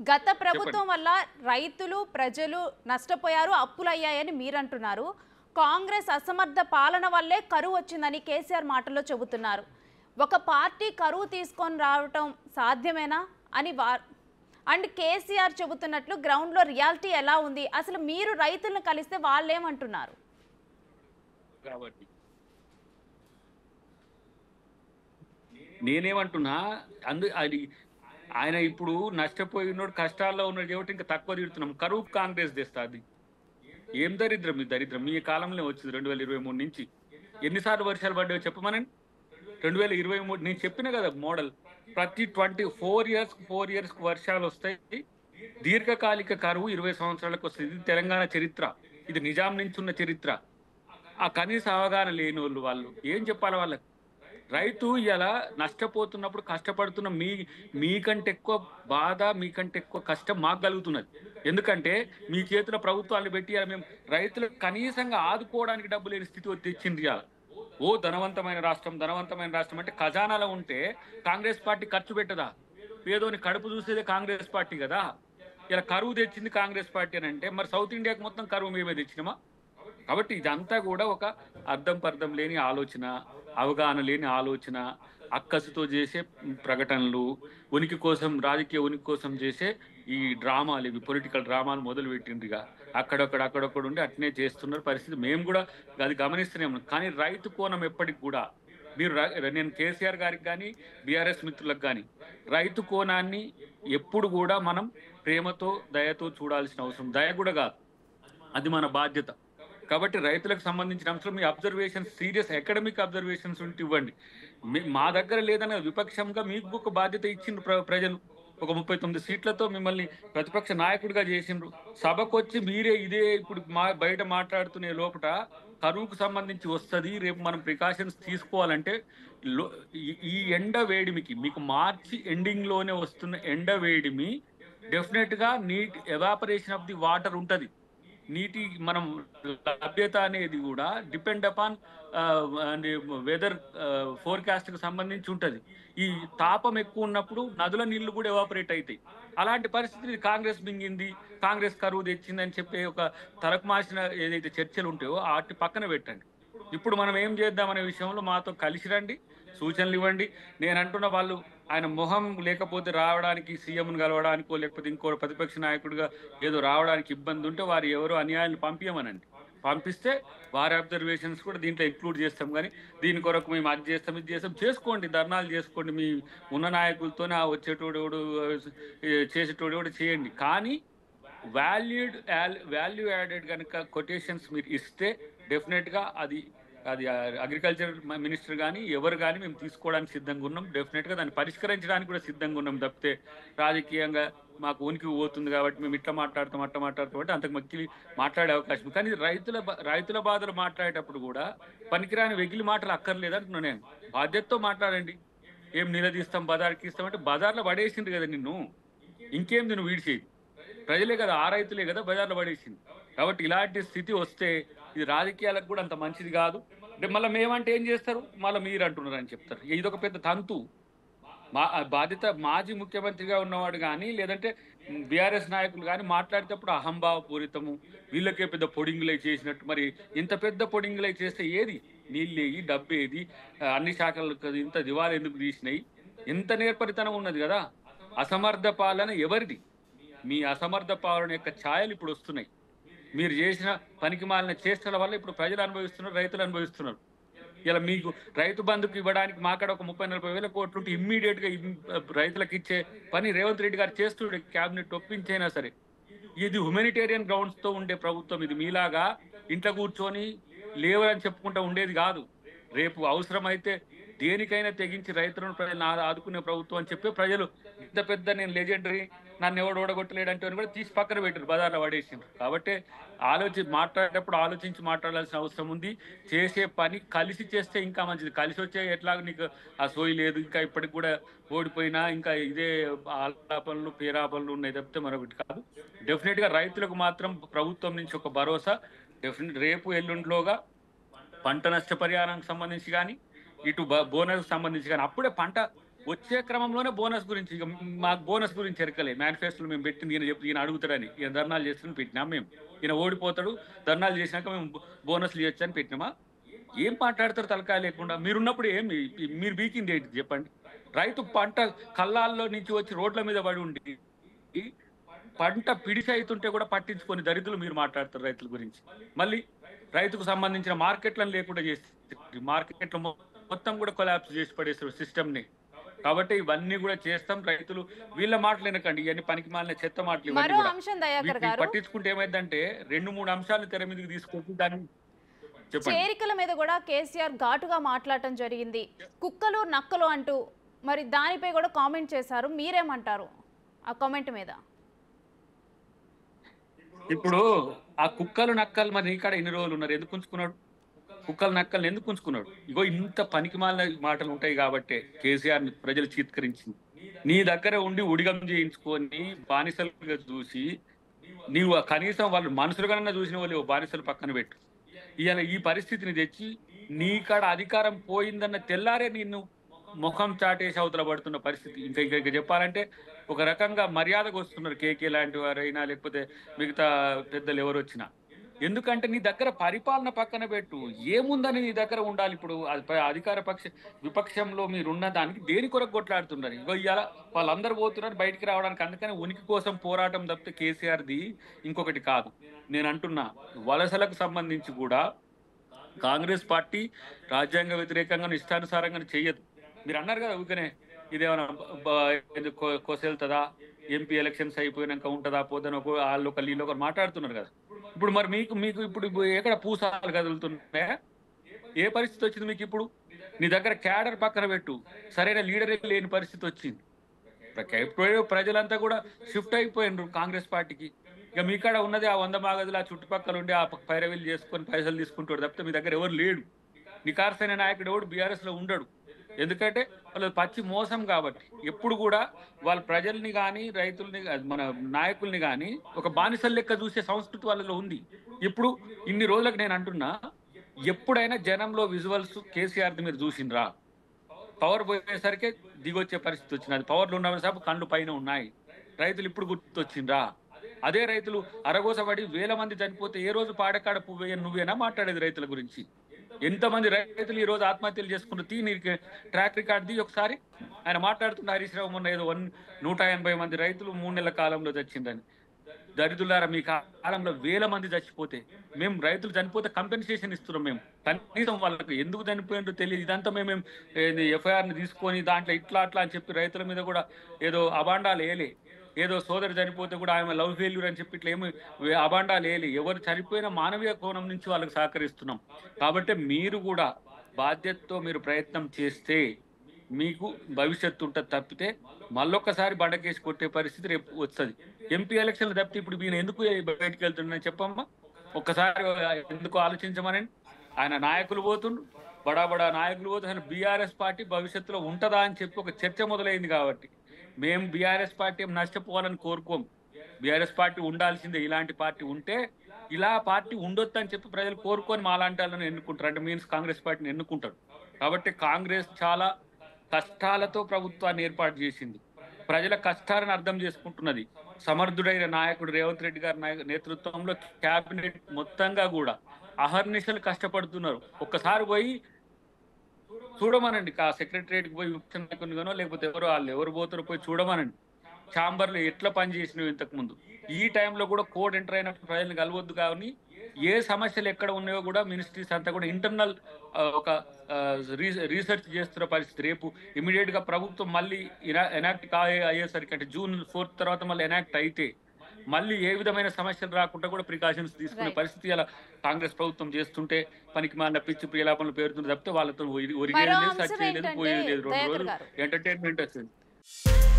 గత ప్రభుత్వం వల్ల రైతులు ప్రజలు నష్టపోయారు అప్పులయ్యాయని మీరంటున్నారు కాంగ్రెస్ అసమర్థ పాలన వల్లే కరువు వచ్చిందని కేసీఆర్ మాటల్లో చెబుతున్నారు ఒక పార్టీ కరువు తీసుకొని రావటం సాధ్యమేనా అని వా అండ్ కేసీఆర్ చెబుతున్నట్లు గ్రౌండ్లో రియాలిటీ ఎలా ఉంది అసలు మీరు రైతులను కలిస్తే వాళ్ళేమంటున్నారు కాబట్టి నేనేమంటున్నా అందు అది ఆయన ఇప్పుడు నష్టపోయినోడు కష్టాల్లో ఉన్నాడు కాబట్టి ఇంకా తక్కువ తిడుతున్నాం కరువు కాంగ్రెస్ తెస్తా అది ఏం దరిద్రం ఈ దరిద్రం మీ కాలంలో వచ్చింది రెండు వేల ఇరవై మూడు నుంచి ఎన్నిసార్లు వర్షాలు పడ్డాయో చెప్పమనండి రెండు వేల ఇరవై మూడు నేను చెప్పిన కదా మోడల్ ప్రతి twenty four years four years వర్షాలు వస్తాయి దీర్ఘకాలిక కరువు ఇరవై సంవత్సరాలకు వస్తుంది ఇది తెలంగాణ చరిత్ర ఇది నిజాం నుంచి ఉన్న చరిత్ర ఆ కనీస అవగాహన లేని వాళ్ళు వాళ్ళు ఏం చెప్పాలి వాళ్ళకి రైతు ఇలా నష్టపోతున్నప్పుడు కష్టపడుతున్న మీ మీకంటే ఎక్కువ బాధ మీకంటే ఎక్కువ కష్టం మాకు కలుగుతున్నది ఎందుకంటే మీ చేతిలో ప్రభుత్వాన్ని పెట్టి ఇలా మేము రైతులకు కనీసంగా ఆదుకోవడానికి డబ్బు లేని స్థితి తెచ్చింది ఇవాళ ఓ ధనవంతమైన రాష్ట్రం ధనవంతమైన రాష్ట్రం అంటే ఖజానాలో ఉంటే కాంగ్రెస్ పార్టీ ఖర్చు పెట్టదా పేదోని కడుపు చూసేదే కాంగ్రెస్ పార్టీ కదా ఇలా కరువు తెచ్చింది కాంగ్రెస్ పార్టీ అని అంటే మరి సౌత్ ఇండియాకి మొత్తం కరువు మేమే తెచ్చినామా కాబట్టి ఇదంతా కూడా ఒక అర్థం పర్థం లేని ఆలోచన అవగాహన లేని ఆలోచన అక్కసుతో చేసే ప్రకటనలు ఉనికి కోసం రాజకీయ ఉనికి కోసం చేసే ఈ డ్రామాలు ఇవి పొలిటికల్ డ్రామాలు మొదలు పెట్టిండ్రిగా అక్కడొక్కడ అక్కడొక్కడ ఉండి అట్నే చేస్తున్నారు పరిస్థితి మేము కూడా అది గమనిస్తూనే ఉన్నాం కానీ రైతు కోణం ఎప్పటికి కూడా మీరు ర- నేను కేసీఆర్ గారికి కానీ బీఆర్ఎస్ మిత్రులకు కానీ రైతు కోణాన్ని ఎప్పుడు కూడా మనం ప్రేమతో దయతో చూడాల్సిన అవసరం దయ కూడా కాదు అది మన బాధ్యత కాబట్టి రైతులకు సంబంధించిన అంశం మీ అబ్జర్వేషన్స్ సీరియస్ అకాడమిక్ అబ్జర్వేషన్స్ ఉంటే ఇవ్వండి మీ- మా దగ్గర లేదనే విపక్షంగా మీకు ఒక బాధ్యత ఇచ్చిండ్రు ప్ర- ప్రజలు ఒక ముప్పై తొమ్మిది సీట్లతో మిమ్మల్ని ప్రతిపక్ష నాయకుడిగా చేసిండ్రు సభకు వచ్చి మీరే ఇదే ఇప్పుడు మా బయట మాట్లాడుతునే లోపట కరువుకు సంబంధించి వస్తుంది రేపు మనం ప్రికాషన్స్ తీసుకోవాలంటే లో- ఈ- ఈ ఎండ వేడిమికి మీకు మార్చి ఎండింగ్ లోనే వస్తున్న ఎండ వేడిమి డెఫినెట్ గా neat evaporation of the water ఉంటది నీటి మనం లభ్యత అనేది కూడా డిపెండ్ అపాన్ వెదర్ ఫోర్కాస్ట్ కి సంబంధించి ఉంటది ఈ తాపం ఎక్కువ ఉన్నప్పుడు నదుల నీళ్లు కూడా ఎవాపరేట్ అవుతాయి అలాంటి పరిస్థితి కాంగ్రెస్ మింగింది కాంగ్రెస్ కరువు తెచ్చింది అని చెప్పే ఒక తలకు మార్చిన ఏదైతే చర్చలు ఉంటాయో వాటి పక్కన పెట్టండి ఇప్పుడు మనం ఏం చేద్దామనే విషయంలో మాతో కలిసి రండి సూచనలు ఇవ్వండి నేను అంటున్న వాళ్ళు ఆయన మొహం లేకపోతే రావడానికి సీఎంను కలవడానికో లేకపోతే ఇంకో ప్రతిపక్ష నాయకుడిగా ఏదో రావడానికి ఇబ్బంది ఉంటే వారు ఎవరో అన్యాయాన్ని పంపించమనండి పంపిస్తే వారి అబ్జర్వేషన్స్ కూడా దీంట్లో ఇంక్లూడ్ చేస్తాం కానీ దీని కొరకు మేము అది చేస్తాం ఇది చేస్తాం చేసుకోండి ధర్నాలు చేసుకోండి మీ ఉన్న నాయకులతోనే ఆ వచ్చేటోడు ఎవడు, ఏ, చేసేటోడు కూడా చేయండి కానీ వాల్యూడ్ వాల్యూ యాడెడ్ కనుక కొటేషన్స్ మీరు ఇస్తే డెఫినెట్గా అది అది అగ్రికల్చర్ మినిస్టర్ కానీ ఎవరు కానీ మేము తీసుకోవడానికి సిద్ధంగా ఉన్నాం డెఫినెట్గా దాన్ని పరిష్కరించడానికి కూడా సిద్ధంగా ఉన్నాం తప్పితే రాజకీయంగా మాకు ఉనికి పోతుంది కాబట్టి మేము ఇట్లా మాట్లాడతాం అట్లా మాట్లాడతాం అంటే అంతకు మక్కిలి మాట్లాడే అవకాశం కానీ రైతుల బా- రైతుల బాధలు మాట్లాడేటప్పుడు కూడా పనికిరాని వెగిలి మాటలు అక్కర్లేదు అంటున్నాను నేను బాధ్యతతో మాట్లాడండి ఏం నిలదీస్తాం బజార్కి ఇస్తాం అంటే బజార్లో పడేసింది కదా నిన్ను ఇంకేం నువ్వు వీడిచేది ప్రజలే కదా ఆ రైతులే కదా బజార్లో పడేసింది కాబట్టి ఇలాంటి స్థితి వస్తే ఇది రాజకీయాలకు కూడా అంత మంచిది కాదు అంటే మళ్ళీ మేమంటే ఏం చేస్తారు మళ్ళీ మీరు అంటున్నారు అని చెప్తారు ఇక ఇదొక పెద్ద తంతు మా ఆ బాధ్యత మాజీ ముఖ్యమంత్రిగా ఉన్నవాడు కానీ లేదంటే బీఆర్ఎస్ నాయకులు కానీ మాట్లాడేటప్పుడు అహంభావ పూరితము వీళ్ళకే పెద్ద పొడింగులై చేసినట్టు మరి ఇంత పెద్ద పొడింగులై చేస్తే ఏది నీళ్ళేయి డబ్బేది ఆ, అన్ని శాఖలకు ఇంత దివాలు ఎందుకు తీసినాయి ఇంత నేర్పరితనం ఉన్నది కదా అసమర్థ పాలన ఎవరిది మీ అసమర్థ పాలన యొక్క ఛాయలు ఇప్పుడు వస్తున్నాయి మీరు చేసిన పనికి మాలిన చేష్టల వల్ల ఇప్పుడు ప్రజలు అనుభవిస్తున్నారు రైతులు అనుభవిస్తున్నారు ఇలా మీకు రైతు బంధుకు ఇవ్వడానికి మాకాడ ఒక ముప్పై నలభై వేల కోట్లు ఉంటే ఇమ్మీడియట్ గా ఇమ్- రైతులకు ఇచ్చే పని రేవంత్ రెడ్డి గారు చేస్తుండే క్యాబినెట్ ఒప్పించైనా సరే ఇది హ్యుమానిటేరియన్ గ్రౌండ్స్ తో ఉండే ప్రభుత్వం ఇది మీలాగా ఇంట్లో కూర్చొని లేవని చెప్పుకుంటా ఉండేది కాదు రేపు అవసరమైతే దేనికైనా తెగించి రైతులను ప్రజలను ఆ- ఆదుకునే ప్రభుత్వం అని చెప్పి ప్రజలు ఇంత పెద్ద నేను లెజెండరీ నన్ను ఎవడు ఓడగొట్టలేడు అంటే అని కూడా తీసి పక్కన పెట్టారు బజార్లో పడేసిండ్రు కాబట్టి ఆలోచి మాట్లాడేటప్పుడు ఆలోచించి మాట్లాడాల్సిన అవసరం ఉంది చేసే పని కలిసి చేస్తే ఇంకా మంచిది కలిసి వచ్చే ఎట్లా నీకు ఆ సోయి లేదు ఇంకా ఇప్పటికి కూడా ఓడిపోయినా ఇంకా ఇదే ఆలాపనలు పేరాపనలు ఉన్నాయి తప్పితే మరొకటి కాదు డెఫినెట్ గా రైతులకు మాత్రం ప్రభుత్వం నుంచి ఒక భరోసా డెఫినెట్ రేపు ఎల్లుండిలోగా పంట నష్టపరిహారానికి సంబంధించి కానీ ఇటు బ- బోనస్ సంబంధించి కానీ అప్పుడే పంట వచ్చే క్రమంలోనే బోనస్ గురించి ఇక మాకు బోనస్ గురించి ఎరకలే మేనిఫెస్టోలో మేము పెట్టింది ఈయన చెప్పి ఈయన అడుగుతాడని ఈయన ధర్నాలు చేస్తుని పెట్టినాం మేము ఈయన ఓడిపోతాడు ధర్నాలు చేసినాక మేము బోనస్లు ఇవ్వచ్చు అని పెట్టినామా ఏం మాట్లాడతారు తలకాయ లేకుండా మీరున్నప్పుడు ఏం మీ- మీరు బీకింది ఏంటి చెప్పండి రైతు పంట కల్లాల్లో నుంచి వచ్చి రోడ్ల మీద పడి ఉండి పంట పిడిసి అవుతుంటే కూడా పట్టించుకొని దరిద్రులు మీరు మాట్లాడతారు రైతుల గురించి మళ్ళీ రైతుకు సంబంధించిన మార్కెట్లను లేకుండా చేసి మార్కెట్లు మొ- మొత్తం కూడా కొలాప్స్ చేసి పడేస్తారు సిస్టమ్ ని కాబట్టి ఇవన్నీ కూడా చేస్తాం రైతులు వీళ్ళ మాటలు వినకండి ఇవన్నీ పనికి మాలిన చెత్త మాటలు ఇవన్నీ మరో కూడా. అంశం దయాకర్ వీటిని గారు పట్టించుకుంటే ఏమైందంటే రెండు మూడు అంశాలు తెర మీదకి తీసుకొచ్చి దాన్ని చెప్పండి చేరికల మీద కూడా కేసీఆర్ ఘాటుగా మాట్లాడటం జరిగింది కుక్కలు నక్కలు అంటూ మరి దానిపై కూడా కామెంట్ చేశారు మీరేమంటారు ఆ కామెంట్ మీద ఇప్పుడు ఆ కుక్కలు నక్కలు మరి నీకాడ ఎన్ని రోజులు ఉన్నారు ఎందుకు ఉంచుకున్నాడు కుక్కలు నక్కలు ఎందుకు ఉంచుకున్నాడు ఇగో ఇంత పనికిమాలిన మాటలు ఉంటాయి కాబట్టే కేసీఆర్ ని ప్రజలు చీత్కరించింది నీ దగ్గర ఉండి ఉడిగం చేయించుకొని బానిసలుగా చూసి నీవు ఆ కనీసం వాళ్ళు మనుషులుగానన్నా చూసిన వాళ్ళు బానిసలు పక్కన పెట్టు ఇవాళ ఈ పరిస్థితిని తెచ్చి నీ కాడ అధికారం పోయిందన్న తెల్లారే నిన్ను ముఖం చాటేసి అవతల పడుతున్న పరిస్థితి ఇంకా ఇంకా ఇంకా చెప్పాలంటే ఒక రకంగా మర్యాదకు వస్తున్నారు కేకే లాంటి వారైనా లేకపోతే మిగతా పెద్దలు ఎవరు వచ్చినా ఎందుకంటే నీ దగ్గర పరిపాలన పక్కన పెట్టు ఏముందని నీ దగ్గర ఉండాలి ఇప్పుడు అది ప- అధికార పక్ష విపక్షంలో మీరున్న దానికి దేని కొరకు కొట్లాడుతున్నారు ఇగో ఇవాళ వాళ్ళందరూ పోతున్నారు బయటికి రావడానికి అందుకని ఉనికి కోసం పోరాటం తప్పితే కేసీఆర్ది ఇంకొకటి కాదు నేను అంటున్నా వలసలకు సంబంధించి కూడా కాంగ్రెస్ పార్టీ రాజ్యాంగ వ్యతిరేకంగా ఇష్టానుసారంగా చెయ్యదు మీరు అన్నారు కదా ఊరికనే ఇదేమైనా కొసెళ్తుందా ఎంపీ ఎలక్షన్స్ అయిపోయినాక ఉంటుందా పోదని ఒక వాళ్ళు ఒక వీళ్ళు ఒకరు మాట్లాడుతున్నారు కదా ఇప్పుడు మరి మీకు మీకు ఇప్పుడు ఎక్కడ పూసాలు కదులుతున్నాయా ఏ పరిస్థితి వచ్చింది మీకు ఇప్పుడు నీ దగ్గర క్యాడర్ పక్కన పెట్టు సరైన లీడరే లేని పరిస్థితి వచ్చింది ఇప్పుడు ప్రజలంతా కూడా షిఫ్ట్ అయిపోయినారు కాంగ్రెస్ పార్టీకి ఇక మీ కాడ ఉన్నది ఆ వంద మాగదులు ఆ చుట్టుపక్కల ఉండి ఆ పైరవీలు చేసుకొని పైసలు తీసుకుంటాడు తప్పితే మీ దగ్గర ఎవరు లేడు నికార్సైన నాయకుడు ఎవడు బీఆర్ఎస్ లో ఉండడు ఎందుకంటే వాళ్ళు పచ్చి మోసం కాబట్టి ఎప్పుడు కూడా వాళ్ళ ప్రజల్ని కానీ రైతుల్ని గా- మన నాయకుల్ని కానీ ఒక బానిసల లెక్క చూసే సంస్కృతి వాళ్ళలో ఉంది ఇప్పుడు ఇన్ని రోజులకు నేను అంటున్నా ఎప్పుడైనా జనంలో విజువల్స్ కేసీఆర్ది మీరు చూసిండ్రా పవర్ పోయేసరికి దిగొచ్చే పరిస్థితి వచ్చింది అది పవర్లో ఉన్న సాపు కళ్ళు పైన ఉన్నాయి రైతులు ఇప్పుడు గుర్తొచ్చిండ్రా అదే రైతులు అరగోసపడి వేల మంది చనిపోతే ఏ రోజు పాడకాడ పువ్వేయని నువ్వేనా మాట్లాడేది రైతుల గురించి ఎంతమంది రైతులు ఈ రోజు ఆత్మహత్యలు చేసుకున్న తీ నీకు ట్రాక్ రికార్డ్ ది ఒకసారి ఆయన మాట్లాడుతున్న హరీష్ రావు మొన్న ఏదో వన్ నూట ఎనభై మంది రైతులు మూడు నెలల కాలంలో చచ్చిందని దరిద్రులారా మీ కాలంలో వేల మంది చచ్చిపోతే మేము రైతులు చనిపోతే కంపెన్సేషన్ ఇస్తున్నాం మేము కనీసం వాళ్ళకి ఎందుకు చనిపోయిందో తెలియదు ఇదంతా మేము ఎఫ్ఐఆర్ ని తీసుకొని దాంట్లో ఇట్లా అట్లా అని చెప్పి రైతుల మీద కూడా ఏదో అబాండాలు వేయలే ఏదో సోదరు చనిపోతే కూడా ఆమె లవ్ ఫెయిల్యూర్ అని చెప్పి ఇట్లా ఏమి అబాండాలు వేయలే ఎవరు చనిపోయిన మానవీయ కోణం నుంచి వాళ్ళకి సహకరిస్తున్నాం కాబట్టి మీరు కూడా బాధ్యతతో మీరు ప్రయత్నం చేస్తే మీకు భవిష్యత్తు ఉంటుంది తప్పితే మళ్ళొక్కసారి బండకేసి కొట్టే పరిస్థితి రేపు వస్తుంది ఎంపీ ఎలక్షన్లు తప్పితే ఇప్పుడు ఈయన ఎందుకు బయటికి వెళ్తున్నా చెప్పమ్మా ఒక్కసారి ఎందుకు ఆలోచించమనండి ఆయన నాయకులు పోతుండ్రు బడా బడా నాయకులు పోతే ఆయన బీఆర్ఎస్ పార్టీ భవిష్యత్తులో ఉంటుందా అని చెప్పి ఒక చర్చ మొదలైంది కాబట్టి మేము బీఆర్ఎస్ పార్టీ ఏం నష్టపోవాలని కోరుకోం బీఆర్ఎస్ పార్టీ ఉండాల్సిందే ఇలాంటి పార్టీ ఉంటే ఇలా పార్టీ ఉండొద్దు అని చెప్పి ప్రజలు కోరుకొని మా లాంటి వాళ్ళని ఎన్నుకుంటారు అంటే మీన్స్ కాంగ్రెస్ పార్టీని ఎన్నుకుంటారు కాబట్టి కాంగ్రెస్ చాలా కష్టాలతో ప్రభుత్వాన్ని ఏర్పాటు చేసింది ప్రజల కష్టాలను అర్థం చేసుకుంటున్నది సమర్థుడైన నాయకుడు రేవంత్ రెడ్డి గారి నాయక నేతృత్వంలో కేబినెట్ మొత్తంగా కూడా అహర్నిశలు కష్టపడుతున్నారు ఒక్కసారి పోయి చూడమనండి ఆ సెక్రటరియట్ పోయి ముఖ్య నాయకుని గానో లేకపోతే ఎవరు వాళ్ళు ఎవరు పోతారో పోయి చూడమనండి ఛాంబర్లు ఎట్లా పనిచేసినవి ఇంతకు ముందు ఈ టైంలో కూడా కోడ్ ఎంటర్ అయినప్పుడు ప్రజలను కలవద్దు కానీ ఏ సమస్యలు ఎక్కడ ఉన్నాయో కూడా మినిస్ట్రీస్ అంతా కూడా ఇంటర్నల్ ఒక రీసెర్చ్ చేస్తున్న పరిస్థితి రేపు ఇమీడియట్ గా ప్రభుత్వం మళ్ళీ ఎనాక్ట్ కా అయ్యేసరికి అంటే జూన్ ఫోర్త్ తర్వాత మళ్ళీ ఎనాక్ట్ అయితే మళ్ళీ ఏ విధమైన సమస్యలు రాకుండా కూడా ప్రికాషన్స్ తీసుకునే Right. పరిస్థితి అలా కాంగ్రెస్ ప్రభుత్వం చేస్తుంటే పనికి మాలిన పిచ్చి ప్రియాపనలు పేరుతుంది తప్పితే వాళ్ళతో ఒరిగేది మరో లేదు అంశం సచ్చేది లేదు ఏంటంటే పోయేది లేదు రెండు దయాకర్ రోజులు గారు ఎంటర్టైన్మెంట్ వచ్చింది